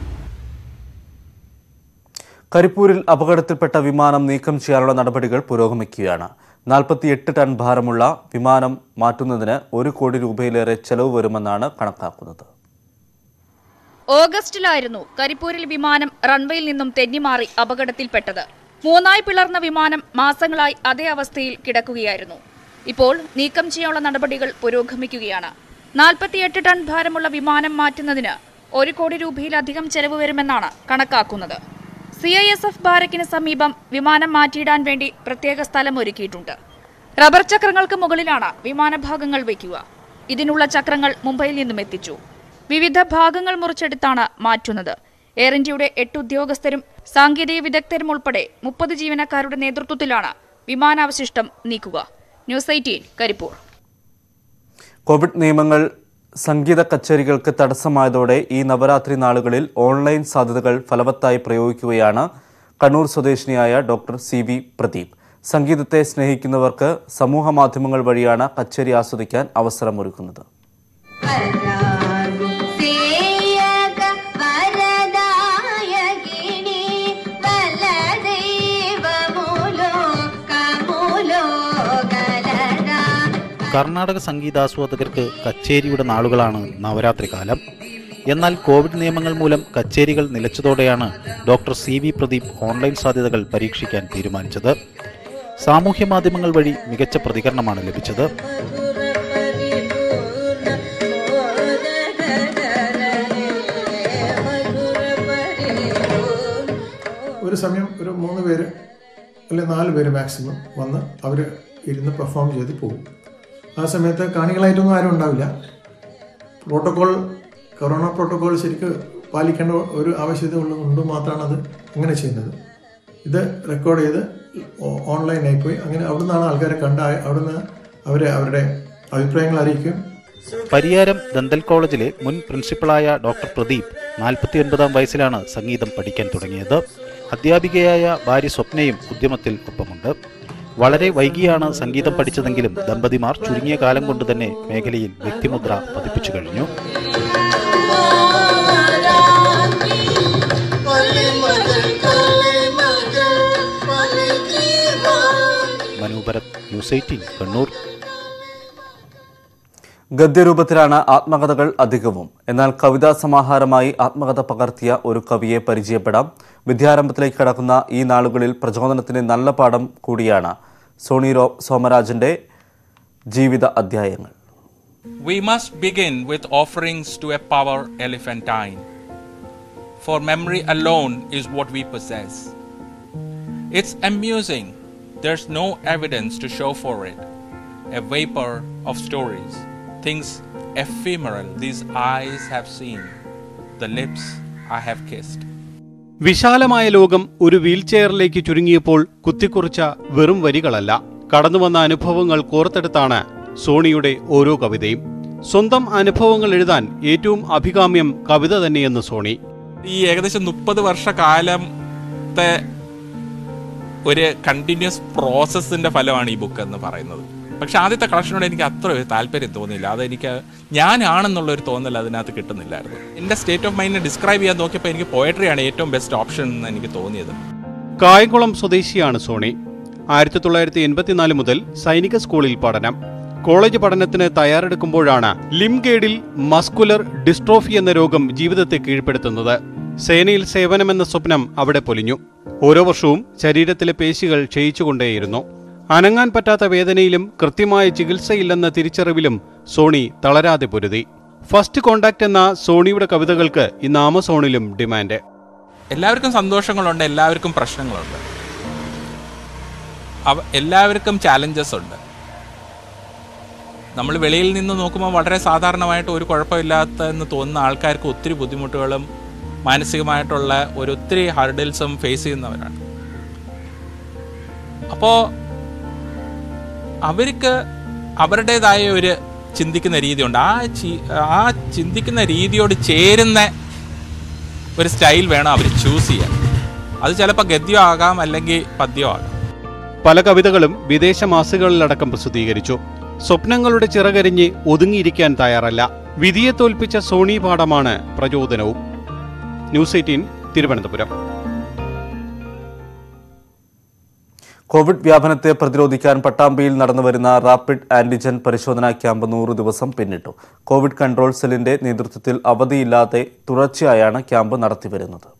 കരിപ്പൂരിൽ അപകടത്തിൽപ്പെട്ട വിമാനം നീക്കം ചെയ്യാനുള്ള നടപടികൾ പുരോഗമിക്കുകയാണ് നാൽപ്പത്തിയെട്ട് ടൺ ഭാരമുള്ള വിമാനം മാറ്റുന്നതിന് ഒരു കോടി രൂപയിലേറെ ചെലവ് വരുമെന്നാണ് കണക്കാക്കുന്നത് ഓഗസ്റ്റിലായിരുന്നു കരിപ്പൂരിൽ വിമാനം റൺവേയിൽ നിന്നും തെന്നിമാറി അപകടത്തിൽപ്പെട്ടത് മൂന്നായി പിളർന്ന വിമാനം മാസങ്ങളായി അതേ അവസ്ഥയിൽ കിടക്കുകയായിരുന്നു ഇപ്പോൾ നീക്കം ചെയ്യാനുള്ള നടപടികൾ പുരോഗമിക്കുകയാണ് നാൽപ്പത്തിയെട്ട് ടൺ ഭാരമുള്ള വിമാനം മാറ്റുന്നതിന് ഒരു കോടി രൂപയിലധികം ചെലവ് വരുമെന്നാണ് കണക്കാക്കുന്നത് സി ഐ എസ് എഫ് ബാരക്കിന് സമീപം വിമാനം മാറ്റിയിടാൻ വേണ്ടി പ്രത്യേക സ്ഥലം ഒരുക്കിയിട്ടുണ്ട് റബ്ബർ ചക്രങ്ങൾക്ക് മുകളിലാണ് വിമാനഭാഗങ്ങൾ വയ്ക്കുക ഇതിനുള്ള ചക്രങ്ങൾ മുംബൈയിൽ നിന്നും എത്തിച്ചു വിവിധ ഭാഗങ്ങൾ മുറിച്ചെടുത്താണ് മാറ്റുന്നത് എയർ ഇന്ത്യയുടെ എട്ട് ഉദ്യോഗസ്ഥരും സാങ്കേതിക വിദഗ്ധരും ഉൾപ്പെടെ മുപ്പത് ജീവനക്കാരുടെ നേതൃത്വത്തിലാണ് വിമാനാവശിഷ്ടം നീക്കുക ന്യൂസ് എയ്റ്റീൻ കരിപ്പൂർ കോവിഡ് നിയമങ്ങൾ സംഗീത കച്ചേരികൾക്ക് തടസ്സമായതോടെ ഈ നവരാത്രി നാളുകളിൽ ഓൺലൈൻ സാധ്യതകൾ ഫലവത്തായി പ്രയോഗിക്കുകയാണ് കണ്ണൂർ സ്വദേശിനിയായ ഡോക്ടർ സി വി പ്രദീപ് സംഗീതത്തെ സ്നേഹിക്കുന്നവർക്ക് സമൂഹ മാധ്യമങ്ങൾ വഴിയാണ് കച്ചേരി ആസ്വദിക്കാൻ അവസരമൊരുക്കുന്നത് సేయక వరదాయగిణి బలదైవములో కములో గలదా കർണാടക സംഗീതാസ്വാദകർക്ക് കച്ചേരിയുടെ നാളുകളാണ് നവരാത്രി കാലം എന്നാൽ കോവിഡ് നിയമങ്ങൾ മൂലം കച്ചേരികൾ നിലച്ചതോടെയാണ് doctor C V Pradeep online സാധ്യതകൾ പരീക്ഷിക്കാൻ തീരുമാനിച്ചത് സാമൂഹ്യ മാധ്യമങ്ങൾ വഴി മികച്ച പ്രതികരണമാണ് ലഭിച്ചത് ഒരു സമയം ഒരു മൂന്ന് പേര് അല്ലെങ്കിൽ നാല് പേര് മാക്സിമം വന്ന് അവർ ഇരുന്ന് പെർഫോം ചെയ്ത് പോകും ആ സമയത്ത് കാണികളായിട്ടൊന്നും ആരും ഉണ്ടാവില്ല പ്രോട്ടോകോൾ കൊറോണ പ്രോട്ടോകോൾ ശരിക്ക് പാലിക്കേണ്ട ഒരു ആവശ്യകത ഉള്ളതുകൊണ്ട് മാത്രമാണ് അത് അങ്ങനെ ചെയ്യുന്നത് ഇത് റെക്കോർഡ് ചെയ്ത് ഓൺലൈനായി പോയി അങ്ങനെ അവിടുന്നാണ് ആൾക്കാരെ കണ്ട അവിടുന്ന് അവർ അവരുടെ അഭിപ്രായങ്ങൾ അറിയിക്കും പരിയാരം ദന്തൽ കോളേജിലെ മുൻ പ്രിൻസിപ്പളായ ഡോക്ടർ പ്രദീപ് നാൽപ്പത്തിയൊൻപതാം വയസ്സിലാണ് സംഗീതം പഠിക്കാൻ തുടങ്ങിയത് അധ്യാപികയായ ഭാര്യ സ്വപ്നയും ഉദ്യമത്തിൽ ഒപ്പമുണ്ട് വളരെ വൈകിയാണ് സംഗീതം പഠിച്ചതെങ്കിലും ദമ്പതിമാർ ചുരുങ്ങിയ കാലം കൊണ്ട് തന്നെ മേഖലയിൽ വ്യക്തിമുദ്ര പതിപ്പിച്ചു കഴിഞ്ഞു മനൂപരത് ന്യൂസ് എയ്റ്റീൻ കണ്ണൂർ ഗദ്യരൂപത്തിലാണ് ആത്മകഥകൾ അധികവും എന്നാൽ കവിതാ സമാഹാരമായി ആത്മകഥ പകർത്തിയ ഒരു കവിയെ പരിചയപ്പെടാം വിദ്യാരംഭത്തിലേക്ക് കടക്കുന്ന ഈ നാളുകളിൽ പ്രചോദനത്തിന് നല്ല പാഠം കൂടിയാണ് സോണി രോ സോമരാജന്റെ ജീവിത അധ്യായങ്ങൾ We must begin with offerings to a power elephantine, for memory alone is what we possess. It's amusing, there's no evidence to show for it. A vapor of stories, things ephemeral these eyes have seen, the lips I have kissed. വിശാലമായ ലോകം ഒരു വീൽചെയറിലേക്ക് ചുരുങ്ങിയപ്പോൾ കുത്തിക്കുറിച്ച വെറും വരികളല്ല കടന്നുവന്ന അനുഭവങ്ങൾ കോർത്തെടുത്താണ് സോണിയുടെ ഓരോ കവിതയും സ്വന്തം അനുഭവങ്ങൾ എഴുതാൻ ഏറ്റവും അഭികാമ്യം കവിത തന്നെയെന്ന് സോണി ഈ ഏകദേശം മുപ്പത് വർഷക്കാലത്തെ ഒരു കണ്ടിന്യൂസ് പ്രോസസ്സിന്റെ ഫലമാണ് ഈ ബുക്ക് എന്ന് പറയുന്നത് പക്ഷെ ആദ്യത്തെ കളക്ഷനോട് എനിക്ക് അത്ര ഒരു താല്പര്യം തോന്നിയില്ല അതെനിക്ക് ഞാനാണെന്നുള്ള ഒരു തോന്നൽ അതിനകത്ത് കിട്ടുന്നില്ലായിരുന്നു എൻ്റെ സ്റ്റേറ്റ് ഓഫ് മൈൻഡിനെ ഡിസ്ക്രൈബ് ചെയ്യാൻ നോക്കിയപ്പോൾ എനിക്ക് പോയട്രിയാണ് ഏറ്റവും ബെസ്റ്റ് ഓപ്ഷൻ എന്ന് എനിക്ക് തോന്നിയത് കായംകുളം സ്വദേശിയാണ് സോണി ആയിരത്തി തൊള്ളായിരത്തി എൺപത്തിനാല് മുതൽ സൈനിക സ്കൂളിൽ പഠനം കോളേജ് പഠനത്തിന് തയ്യാറെടുക്കുമ്പോഴാണ് ലിംഗേഡിൽ മസ്കുലർ ഡിസ്ട്രോഫി എന്ന രോഗം ജീവിതത്തെ കീഴ്പ്പെടുത്തുന്നത് സേനയിൽ സേവനമെന്ന സ്വപ്നം അവിടെ പൊലിഞ്ഞു ഓരോ വർഷവും ശരീരത്തിലെ പേശികൾ ക്ഷയിച്ചുകൊണ്ടേയിരുന്നു അനങ്ങാൻ പറ്റാത്ത വേദനയിലും കൃത്യമായ ചികിത്സയില്ലെന്ന തിരിച്ചറിവിലും സോണി തളരാതെ പൊരുതി ഫസ്റ്റ് കോണ്ടാക്ട് എന്ന സോണിയുടെ കവിതകൾക്ക് ഇന്ന് ആമസോണിലും ഡിമാൻഡ് എല്ലാവർക്കും സന്തോഷങ്ങളുണ്ട് എല്ലാവർക്കും പ്രശ്നങ്ങളുണ്ട് അവ എല്ലാവർക്കും ചാലഞ്ചസ് ഉണ്ട് നമ്മൾ വെളിയിൽ നിന്ന് നോക്കുമ്പോൾ വളരെ സാധാരണമായിട്ട് ഒരു കുഴപ്പമില്ലാത്തെന്ന് തോന്നുന്ന ആൾക്കാർക്ക് ഒത്തിരി ബുദ്ധിമുട്ടുകളും മാനസികമായിട്ടുള്ള ഒരു ഒത്തിരി ഹർഡിൽസും ഫേസ് ചെയ്യുന്നവരാണ് അപ്പോൾ അവർക്ക് അവരുടേതായ ഒരു ചിന്തിക്കുന്ന രീതിയുണ്ട് ആ ചി- ആ ചിന്തിക്കുന്ന രീതിയോട് ചേരുന്ന ഒരു സ്റ്റൈൽ വേണം അവർ ചൂസ് ചെയ്യാൻ അത് ചിലപ്പോൾ ഗദ്യം ആകാം അല്ലെങ്കിൽ പദ്യം ആകാം പല കവിതകളും വിദേശ മാസികകളിലടക്കം പ്രസിദ്ധീകരിച്ചു സ്വപ്നങ്ങളുടെ ചിറകരിഞ്ഞ് ഒതുങ്ങിയിരിക്കാൻ തയ്യാറല്ല വിധിയെ തോൽപ്പിച്ച സോണി പാഠമാണ് പ്രചോദനവും ന്യൂസ് എയ്റ്റീൻ തിരുവനന്തപുരം കോവിഡ് വ്യാപനത്തെ പ്രതിരോധിക്കാൻ പട്ടാമ്പിയിൽ നടന്നുവരുന്ന റാപ്പിഡ് ആന്റിജൻ പരിശോധനാ ക്യാമ്പ് നൂറ് ദിവസം പിന്നിട്ടു കോവിഡ് കൺട്രോൾ സെല്ലിന്റെ നേതൃത്വത്തിൽ അവധിയില്ലാതെ തുടർച്ചയായാണ് ക്യാമ്പ് നടത്തിവരുന്നത്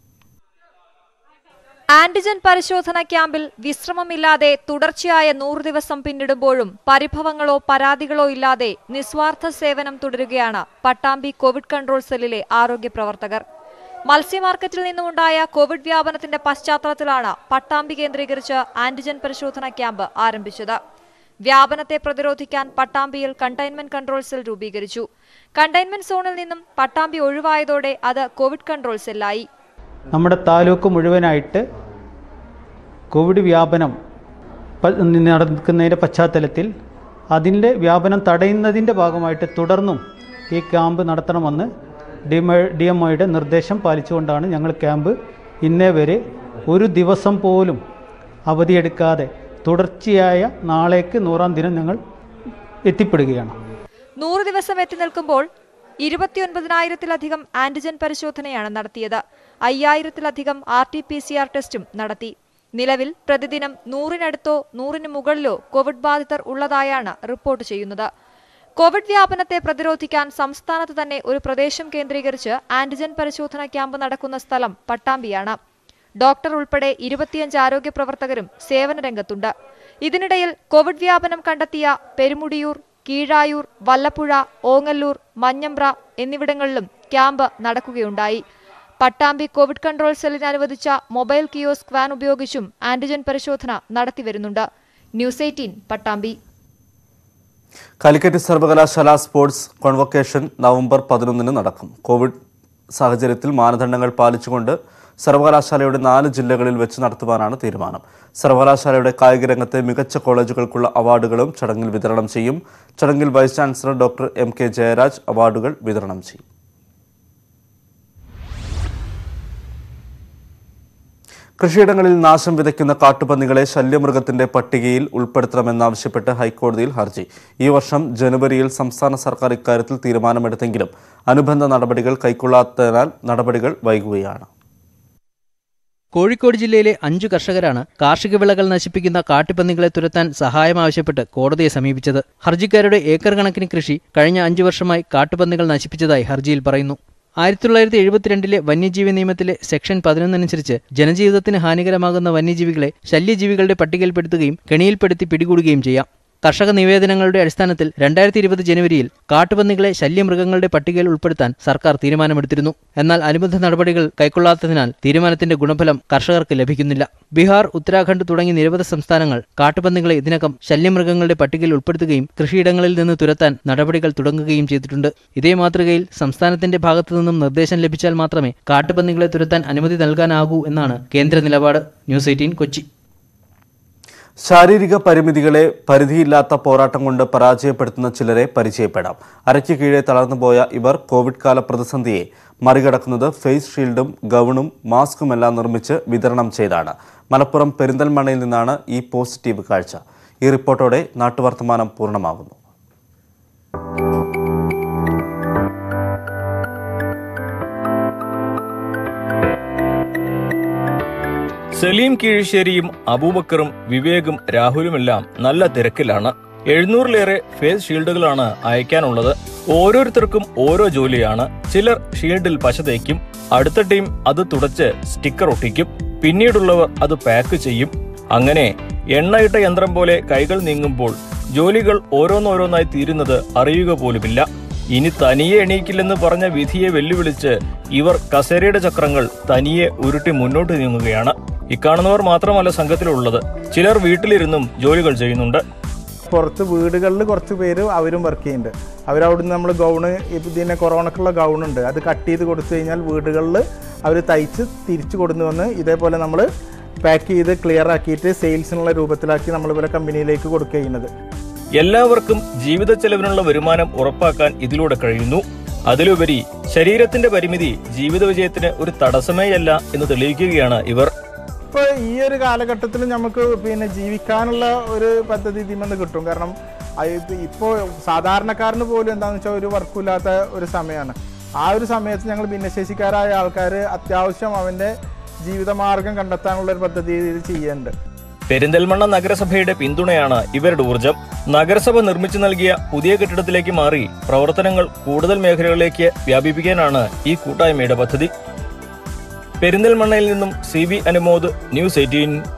ആന്റിജൻ പരിശോധന ക്യാമ്പിൽ വിശ്രമമില്ലാതെ തുടർച്ചയായ നൂറ് ദിവസം പിന്നിടുമ്പോഴും പരിഭവങ്ങളോ പരാതികളോ ഇല്ലാതെ നിസ്വാർത്ഥ സേവനം തുടരുകയാണ് പട്ടാമ്പി കോവിഡ് കൺട്രോൾ സെല്ലിലെ ആരോഗ്യ പ്രവർത്തകർ മത്സ്യമാർക്കറ്റിൽ നിന്നുമുണ്ടായ കോവിഡ് വ്യാപനത്തിന്റെ പശ്ചാത്തലത്തിലാണ് പട്ടാമ്പി കേന്ദ്രീകരിച്ച് ആന്റിജൻ പരിശോധന ക്യാമ്പ് ആരംഭിച്ചത് വ്യാപനത്തെ പ്രതിരോധിക്കാൻ പട്ടാമ്പിയിൽ കണ്ടെയ്ൻമെന്റ് കൺട്രോൾ സെൽ രൂപീകരിച്ചു കണ്ടെയ്ൻമെന്റ് സോണിൽ നിന്നും പട്ടാമ്പി ഒഴിവായതോടെ അത് കോവിഡ് കൺട്രോൾ സെല്ലായി നമ്മുടെ താലൂക്ക് മുഴുവനായിട്ട് കോവിഡ് വ്യാപനം പ- നടക്കുന്നതിൻ്റെ പശ്ചാത്തലത്തിൽ അതിൻ്റെ വ്യാപനം തടയുന്നതിൻ്റെ ഭാഗമായിട്ട് തുടർന്നും ഈ ക്യാമ്പ് നടത്തണമെന്ന് ഡി എം ഡി എം ഒയുടെ നിർദ്ദേശം പാലിച്ചുകൊണ്ടാണ് ഞങ്ങൾ ക്യാമ്പ് ഇന്നേ വരെ ഒരു ദിവസം പോലും അവധിയെടുക്കാതെ തുടർച്ചയായ നാളേക്ക് നൂറാം ദിനം ഞങ്ങൾ എത്തിപ്പെടുകയാണ് നൂറ് ദിവസം എത്തി നിൽക്കുമ്പോൾ ഇരുപത്തിയൊൻപതിനായിരത്തിലധികം ആന്റിജൻ പരിശോധനയാണ് നടത്തിയത് അയ്യായിരത്തിലധികം R T P C R ടെസ്റ്റും നടത്തി നിലവിൽ പ്രതിദിനം നൂറിനടുത്തോ നൂറിന് മുകളിലോ കോവിഡ് ബാധിതർ ഉള്ളതായാണ് റിപ്പോർട്ട് ചെയ്യുന്നത് കോവിഡ് വ്യാപനത്തെ പ്രതിരോധിക്കാൻ സംസ്ഥാനത്ത് തന്നെ ഒരു പ്രദേശം കേന്ദ്രീകരിച്ച് ആന്റിജൻ പരിശോധന ക്യാമ്പ് നടക്കുന്ന സ്ഥലം പട്ടാമ്പിയാണ് ഡോക്ടർ ഉൾപ്പെടെ ഇരുപത്തിയഞ്ച് ആരോഗ്യ പ്രവർത്തകരും സേവന രംഗത്തുണ്ട് ഇതിനിടയിൽ കോവിഡ് വ്യാപനം കണ്ടെത്തിയ പെരുമുടിയൂർ കീഴായൂർ വല്ലപ്പുഴ ഓങ്ങല്ലൂർ മഞ്ഞമ്പ്ര എന്നിവിടങ്ങളിലും ക്യാമ്പ് നടക്കുകയുണ്ടായി പട്ടാമ്പി കോവിഡ് കൺട്രോൾ സെല്ലിന് അനുവദിച്ച മൊബൈൽ കിയോസ്ക് വാൻ ഉപയോഗിച്ചും ആന്റിജൻ പരിശോധന നടത്തിവരുന്നുണ്ട് ന്യൂസ് എയ്റ്റീൻ പട്ടാമ്പി കാലിക്കറ്റ് സർവകലാശാല സ്പോർട്സ് കോൺവൊക്കേഷൻ നവംബർ പതിനൊന്നിന് നടക്കും കോവിഡ് സാഹചര്യത്തിൽ മാനദണ്ഡങ്ങൾ പാലിച്ചുകൊണ്ട് സർവകലാശാലയുടെ നാല് ജില്ലകളിൽ വെച്ച് നടത്തുവാനാണ് തീരുമാനം സർവകലാശാലയുടെ കായിക രംഗത്തെ മികച്ച കോളേജുകൾക്കുള്ള അവാർഡുകളും ചടങ്ങിൽ വിതരണം ചെയ്യും ചടങ്ങിൽ vice chancellor doctor M K Jayaraj അവാർഡുകൾ വിതരണം ചെയ്യും കൃഷിയിടങ്ങളിൽ നാശം വിതയ്ക്കുന്ന കാട്ടുപന്നികളെ ശല്യമൃഗത്തിന്റെ പട്ടികയിൽ ഉൾപ്പെടുത്തണമെന്നാവശ്യപ്പെട്ട് ഹൈക്കോടതിയിൽ ഹർജി ഈ വർഷം ജനുവരിയിൽ സംസ്ഥാന സർക്കാർ ഇക്കാര്യത്തിൽ തീരുമാനമെടുത്തെങ്കിലും അനുബന്ധ നടപടികൾ കൈക്കൊള്ളാത്തതിനാൽ നടപടികൾ വൈകുകയാണ് കോഴിക്കോട് ജില്ലയിലെ അഞ്ചു കർഷകരാണ് കാർഷിക വിളകൾ നശിപ്പിക്കുന്ന കാട്ടുപന്നികളെ തുരത്താൻ സഹായം ആവശ്യപ്പെട്ട് കോടതിയെ സമീപിച്ചത് ഹർജിക്കാരുടെ ഏക്കർ കണക്കിന് കൃഷി കഴിഞ്ഞ അഞ്ചു വർഷമായി കാട്ടുപന്നികൾ നശിപ്പിച്ചതായി ഹർജിയിൽ പറയുന്നു ആയിരത്തി തൊള്ളായിരത്തി എഴുപത്തിരണ്ടിലെ വന്യജീവി നിയമത്തിലെ സെക്ഷൻ പതിനൊന്നനുസരിച്ച് ജനജീവിതത്തിന് ഹാനികരമാകുന്ന വന്യജീവികളെ ശല്യജീവികളുടെ പട്ടികയിൽപ്പെടുത്തുകയും കെണിയിൽപ്പെടുത്തി പിടികൂടുകയും ചെയ്യാം കർഷക നിവേദനങ്ങളുടെ അടിസ്ഥാനത്തിൽ രണ്ടായിരത്തി ഇരുപത് ജനുവരിയിൽ കാട്ടുപന്നികളെ ശല്യമൃഗങ്ങളുടെ പട്ടികയിൽ ഉൾപ്പെടുത്താൻ സർക്കാർ തീരുമാനമെടുത്തിരുന്നു എന്നാൽ അനുബന്ധ നടപടികൾ കൈക്കൊള്ളാത്തതിനാൽ തീരുമാനത്തിന്റെ ഗുണഫലം കർഷകർക്ക് ലഭിക്കുന്നില്ല ബീഹാർ ഉത്തരാഖണ്ഡ് തുടങ്ങി നിരവധി സംസ്ഥാനങ്ങൾ കാട്ടുപന്നികളെ ഇതിനകം ശല്യമൃഗങ്ങളുടെ പട്ടികയിൽ ഉൾപ്പെടുത്തുകയും കൃഷിയിടങ്ങളിൽ നിന്ന് തുരത്താൻ നടപടികൾ തുടങ്ങുകയും ചെയ്തിട്ടുണ്ട് ഇതേ മാതൃകയിൽ സംസ്ഥാനത്തിന്റെ ഭാഗത്തു നിന്നും നിർദ്ദേശം ലഭിച്ചാൽ മാത്രമേ കാട്ടുപന്നികളെ തുരത്താൻ അനുമതി നൽകാനാകൂ എന്നാണ് കേന്ദ്ര നിലപാട് ന്യൂസ് എയ്റ്റീൻ കൊച്ചി ശാരീരിക പരിമിതികളെ പരിധിയില്ലാത്ത പോരാട്ടം കൊണ്ട് പരാജയപ്പെടുത്തുന്ന ചിലരെ പരിചയപ്പെടാം അരയ്ക്ക് കീഴെ തളർന്നുപോയ ഇവർ കോവിഡ് കാല പ്രതിസന്ധിയെ മറികടക്കുന്നത് ഫേസ് ഷീൽഡും ഗൗണും മാസ്കുമെല്ലാം നിർമ്മിച്ച് വിതരണം ചെയ്താണ് മലപ്പുറം പെരിന്തൽമണ്ണയിൽ നിന്നാണ് ഈ പോസിറ്റീവ് കാഴ്ച ഈ റിപ്പോർട്ടോടെ നാട്ടുവർത്തമാനം പൂർണ്ണമാകുന്നു സലീം കീഴ്ശ്ശേരിയും അബൂബക്കറും വിവേകും രാഹുലുമെല്ലാം നല്ല തിരക്കിലാണ് എഴുന്നൂറിലേറെ ഫേസ് ഷീൽഡുകളാണ് അയക്കാനുള്ളത് ഓരോരുത്തർക്കും ഓരോ ജോലിയാണ് ചിലർ ഷീൽഡിൽ പശ തേക്കും അടുത്ത ടീം അത് തുടച്ച് സ്റ്റിക്കർ ഒട്ടിക്കും പിന്നീടുള്ളവർ അത് പാക്ക് ചെയ്യും അങ്ങനെ എണ്ണയിട്ട യന്ത്രം പോലെ കൈകൾ നീങ്ങുമ്പോൾ ജോലികൾ ഓരോന്നോരോന്നായി തീരുന്നത് അറിയുക പോലുമില്ല ഇനി തനിയെ എണീക്കില്ലെന്ന് പറഞ്ഞ വിധിയെ വെല്ലുവിളിച്ച് ഇവർ കസേരയുടെ ചക്രങ്ങൾ തനിയെ ഉരുട്ടി മുന്നോട്ട് നീങ്ങുകയാണ് ഇക്കാണുന്നവർ മാത്രമല്ല സംഘത്തിലുള്ളത് ചിലർ വീട്ടിലിരുന്നും ജോലികൾ ചെയ്യുന്നുണ്ട് പുറത്ത് വീടുകളിൽ കുറച്ച് പേര് അവരും വർക്ക് ചെയ്യുന്നുണ്ട് അവരവിടുന്ന് നമ്മൾ ഗൗണ് ഇതിനെ കൊറോണക്കുള്ള ഗൗണുണ്ട് അത് കട്ട് ചെയ്ത് കൊടുത്തു കഴിഞ്ഞാൽ വീടുകളിൽ അവർ തയ്ച്ച് തിരിച്ചു കൊടുന്നു വന്ന് ഇതേപോലെ നമ്മൾ പാക്ക് ചെയ്ത് ക്ലിയർ ആക്കിയിട്ട് സെയിൽസിനുള്ള രൂപത്തിലാക്കി നമ്മൾ ഇവരെ കമ്പനിയിലേക്ക് കൊടുക്കുക ചെയ്യുന്നത് എല്ലാവർക്കും ജീവിത ചെലവിനുള്ള വരുമാനം ഉറപ്പാക്കാൻ ഇതിലൂടെ കഴിയുന്നു അതിലുപരി ശരീരത്തിന്റെ പരിമിതി ജീവിത വിജയത്തിന് ഒരു തടസ്സമേയല്ല എന്ന് തെളിയിക്കുകയാണ് ഇവർ ഇപ്പോൾ ഈ ഒരു കാലഘട്ടത്തിൽ നമുക്ക് പിന്നെ ജീവിക്കാനുള്ള ഒരു പദ്ധതി ഇതിൽ കിട്ടും കാരണം ഇപ്പോൾ സാധാരണക്കാരന് പോലും എന്താണെന്ന് വെച്ചാൽ ഒരു വർക്കില്ലാത്ത ഒരു സമയമാണ് ആ ഒരു സമയത്ത് ഞങ്ങൾ ഭിന്നശേഷിക്കാരായ ആൾക്കാർ അത്യാവശ്യം അവൻ്റെ ജീവിതമാർഗം കണ്ടെത്താനുള്ള ഒരു പദ്ധതി ഇത് ചെയ്യുന്നുണ്ട് പെരിന്തൽമണ്ണ നഗരസഭയുടെ പിന്തുണയാണ് ഇവരുടെ ഊർജം നഗരസഭ നിർമ്മിച്ചു നൽകിയ പുതിയ കെട്ടിടത്തിലേക്ക് മാറി പ്രവർത്തനങ്ങൾ കൂടുതൽ മേഖലകളിലേക്ക് വ്യാപിപ്പിക്കാനാണ് ഈ കൂട്ടായ്മയുടെ പദ്ധതി പെരിന്തൽമണ്ണയിൽ നിന്നും C V Anumod news eighteen